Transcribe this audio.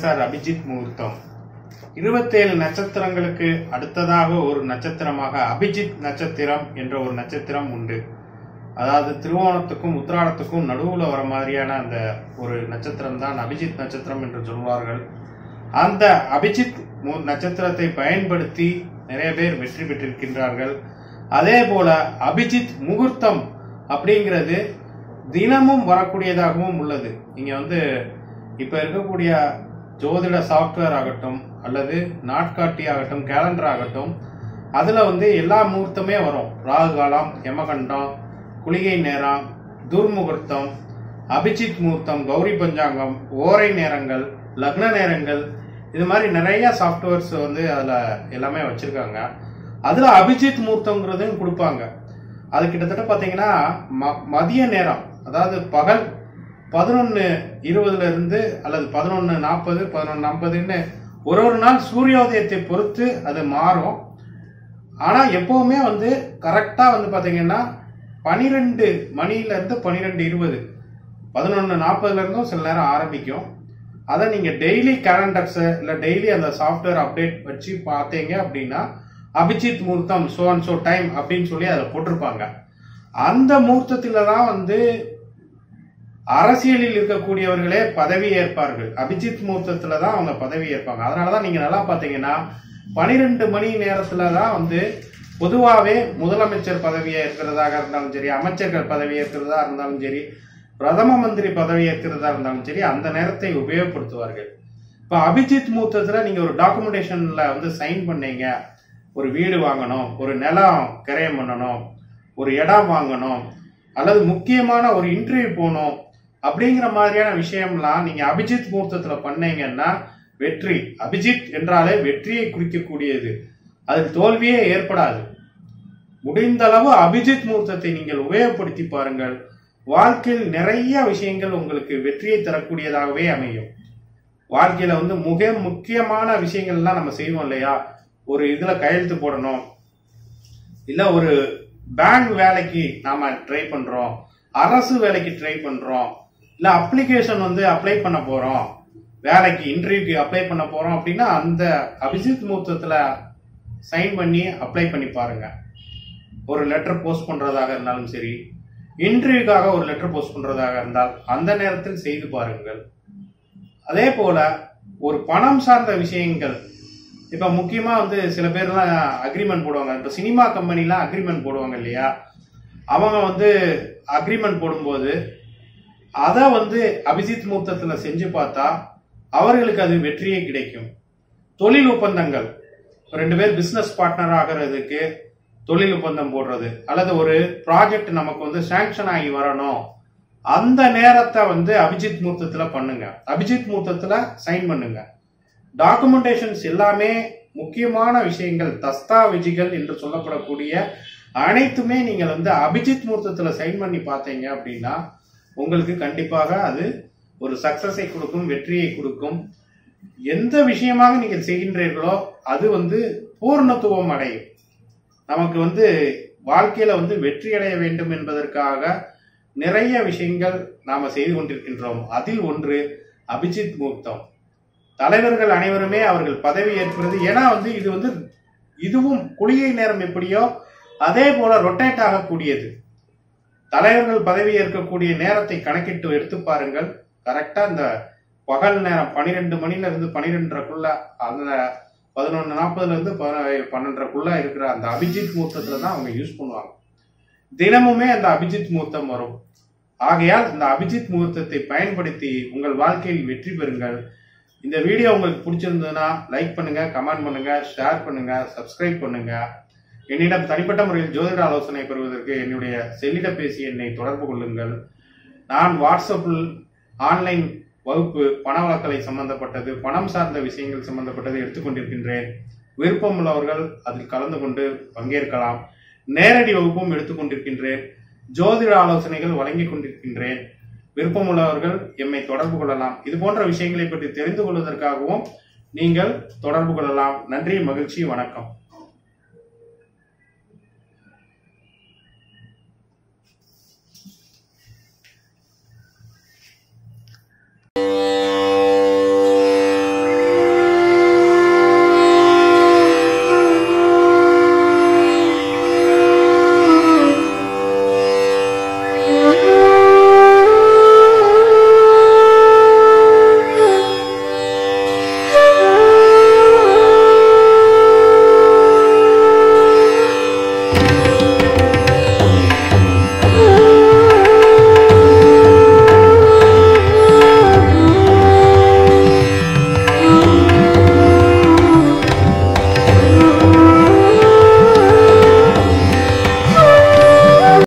sir Abhijit முகூர்த்தம் இருபத்தேழு நட்சத்திரங்களுக்கு அடுத்ததாக ஒரு நட்சத்திரமாக அபிஜித் நட்சத்திரம் என்ற ஒரு நட்சத்திரம் உண்டு அதாவது திருவோணத்துக்கும் உத்திராடத்துக்கும் நடுவுல வர மாதிரியான அந்த ஒரு நட்சத்திரம் தான் அபிஜித் நட்சத்திரம் என்று சொல்வார்கள் அந்த அபிஜித் மு- நட்சத்திரத்தை பயன்படுத்தி நிறைய பேர் வெற்றி பெற்றிருக்கின்றார்கள் அதே போல அபிஜித் முகூர்த்தம் அப்படிங்கிறது தினமும் வரக்கூடியதாகவும் உள்ளது நீங்க வந்து இப்ப இருக்கக்கூடிய ஜோதிட சாஃப்ட்வேர் ஆகட்டும் அல்லது நாட்காட்டி ஆகட்டும் கேலண்டர் ஆகட்டும் அதுல வந்து எல்லா முகூர்த்தமே வரும் ராகு காலம் யமகண்டம் குளிகை நேரம் துர்முகூர்த்தம் அபிஜித் முகூர்த்தம் கௌரி பஞ்சாங்கம் ஓரை நேரங்கள் லக்ன நேரங்கள் இது மாதிரி நிறைய சாஃப்ட்வேர்ஸ் வந்து அதுல எல்லாமே வச்சிருக்காங்க அதுல அபிஜித் முகூர்த்தங்கிறதையும் கொடுப்பாங்க அது கிட்டத்தட்ட பாத்தீங்கன்னா ம- மதிய நேரம் அதாவது பகல் பதினொன்னு இருபதுல இருந்து அல்லது பதினொன்னு நாற்பது பதினொன்னு ஐம்பதுன்னு ஒரு ஒரு நாள் சூரியோதயத்தை பொறுத்து அது மாறும் ஆனா எப்பவுமே வந்து கரெக்டா வந்து பாத்தீங்கன்னா பனிரெண்டு மணில இருந்து பனிரெண்டு இருபது பதினொன்னு நாற்பதுல இருந்தும் சில நேரம் ஆரம்பிக்கும் அதை நீங்க டெய்லி கேலண்டர்ஸ் இல்ல டெய்லி அந்த சாஃப்ட்வேர் அப்டேட் வச்சு பார்த்தீங்க அப்படின்னா அபிஜித் முகூர்த்தம் சோ அண்ட் சோ டைம் அப்படின்னு சொல்லி அதை போட்டிருப்பாங்க அந்த முகூர்த்தத்துல தான் வந்து அரசியலில் இருக்கக்கூடியவர்களே பதவி ஏற்பார்கள் அபிஜித் முகூர்த்தத்துல தான் அவங்க பதவி ஏற்பாங்க அதனாலதான் நீங்க நல்லா பாத்தீங்கன்னா பனிரெண்டு மணி நேரத்துல தான் வந்து பொதுவாகவே முதலமைச்சர் பதவி ஏற்கிறதாக இருந்தாலும் சரி அமைச்சர்கள் பதவி ஏற்கிறதா இருந்தாலும் சரி பிரதம மந்திரி பதவி ஏற்கிறதா இருந்தாலும் சரி அந்த நேரத்தை உபயோகப்படுத்துவார்கள் இப்ப அபிஜித் முகூர்த்தத்துல நீங்க ஒரு டாக்குமெண்டேஷன்ல வந்து சைன் பண்ணீங்க ஒரு வீடு வாங்கணும் ஒரு நிலம் கிரயம் பண்ணணும் ஒரு இடம் வாங்கணும் அல்லது முக்கியமான ஒரு இன்டர்வியூ போகணும் அப்படிங்கிற மாதிரியான விஷயம்லாம் நீங்க அபிஜித் முகூர்த்தத்துல பண்ணீங்கன்னா வெற்றி அபிஜித் என்றாலே வெற்றியை குறிக்கக்கூடியது அதில் தோல்வியே ஏற்படாது முடிந்த அளவு அபிஜித் முகூர்த்தத்தை நீங்கள் உபயோகப்படுத்தி பாருங்கள் வாழ்க்கையில் நிறைய விஷயங்கள் உங்களுக்கு வெற்றியை தரக்கூடியதாகவே அமையும் வாழ்க்கையில வந்து மிக முக்கியமான விஷயங்கள்லாம் நம்ம செய்வோம் இல்லையா ஒரு இதுல கையெழுத்து போடணும் இல்ல ஒரு பேங்க் வேலைக்கு நாம ட்ரை பண்றோம் அரசு வேலைக்கு ட்ரை பண்றோம் இல்ல அப்ளிகேஷன் வந்து அப்ளை பண்ண போறோம் வேலைக்கு இன்டர்வியூக்கு அப்ளை பண்ண போறோம் அப்படின்னா அந்த அபிஜித் முகூர்த்தத்துல சைன் பண்ணி அப்ளை பண்ணி பாருங்க ஒரு லெட்டர் போஸ்ட் பண்றதாக இருந்தாலும் சரி இன்டர்வியூக்காக ஒரு லெட்டர் போஸ்ட் பண்றதாக இருந்தால் அந்த நேரத்தில் செய்து பாருங்கள் அதே போல ஒரு பணம் சார்ந்த விஷயங்கள் இப்ப முக்கியமா வந்து சில பேர்லாம் அக்ரிமெண்ட் போடுவாங்க இப்ப சினிமா கம்பெனிலாம் அக்ரிமெண்ட் போடுவாங்க இல்லையா அவங்க வந்து அக்ரிமெண்ட் போடும்போது அதை வந்து அபிஜித் முகூர்த்தத்துல செஞ்சு பார்த்தா அவர்களுக்கு அது வெற்றியே கிடைக்கும் தொழில் ஒப்பந்தங்கள் இப்ப ரெண்டு பேர் பிசினஸ் பார்ட்னர் ஆகிறதுக்கு தொழில் ஒப்பந்தம் போடுறது அல்லது ஒரு ப்ராஜெக்ட் நமக்கு வந்து சாங்ஷன் ஆகி வரணும் அந்த நேரத்தை வந்து அபிஜித் முகூர்த்தத்துல பண்ணுங்க அபிஜித் முகூர்த்தத்துல சைன் பண்ணுங்க டாக்குமெண்டேஷன்ஸ் எல்லாமே முக்கியமான விஷயங்கள் தஸ்தாவேஜிகள் என்று சொல்லப்படக்கூடிய அனைத்துமே நீங்கள் வந்து அபிஜித் முகூர்த்தத்துல சைன் பண்ணி பார்த்தீங்க அப்படின்னா உங்களுக்கு கண்டிப்பாக அது ஒரு சக்சஸை கொடுக்கும் வெற்றியை கொடுக்கும் எந்த விஷயமாக நீங்கள் செய்கின்றீர்களோ அது வந்து பூர்ணத்துவம் அடையும் நமக்கு வந்து வாழ்க்கையில வந்து வெற்றி அடைய வேண்டும் என்பதற்காக நிறைய விஷயங்கள் நாம செய்து கொண்டிருக்கின்றோம் அதில் ஒன்று அபிஜித் முகூர்த்தம் தலைவர்கள் அனைவருமே அவர்கள் பதவி ஏற்பது ஏன்னா வந்து இது வந்து இதுவும் குளிகை நேரம் எப்படியோ அதே போல ரொட்டேட் ஆகக்கூடியது தலைவர்கள் பதவி ஏற்கக்கூடிய நேரத்தை கணக்கிட்டு எடுத்து பாருங்கள் கரெக்டா இந்த பகல் நேரம் பனிரெண்டு மணில இருந்து பனிரெண்டரைக்குள்ள அந்த பதினொன்று நாற்பதுல இருந்து ப- பன்னெண்டரைக்குள்ள இருக்கிற அந்த அபிஜித் முகூர்த்தத்துல தான் அவங்க யூஸ் பண்ணுவாங்க தினமுமே அந்த அபிஜித் முகூர்த்தம் வரும் ஆகையால் இந்த அபிஜித் முகூர்த்தத்தை பயன்படுத்தி உங்கள் வாழ்க்கையில் வெற்றி பெறுங்கள் இந்த வீடியோ உங்களுக்கு பிடிச்சிருந்ததுன்னா லைக் பண்ணுங்க கமெண்ட் பண்ணுங்க ஷேர் பண்ணுங்க சப்ஸ்கிரைப் பண்ணுங்க என்னிடம் தனிப்பட்ட முறையில் ஜோதிட ஆலோசனை பெறுவதற்கு என்னுடைய செல்லிடப்பேசி எண்ணை தொடர்பு கொள்ளுங்கள் நான் வாட்ஸ்அப்பில் ஆன்லைன் வகுப்பு பண வழக்கலை சம்பந்தப்பட்டது பணம் சார்ந்த விஷயங்கள் சம்பந்தப்பட்டது எடுத்துக்கொண்டிருக்கின்றேன் விருப்பம் உள்ளவர்கள் அதில் கலந்து கொண்டு பங்கேற்கலாம் நேரடி வகுப்பும் எடுத்துக்கொண்டிருக்கின்றேன் ஜோதிட ஆலோசனைகள் வழங்கிக் கொண்டிருக்கின்றேன் விருப்பம் உள்ளவர்கள் எம்மை தொடர்பு கொள்ளலாம் இது போன்ற விஷயங்களை பற்றி தெரிந்து கொள்வதற்காகவும் நீங்கள் தொடர்பு கொள்ளலாம் நன்றி மகிழ்ச்சி வணக்கம்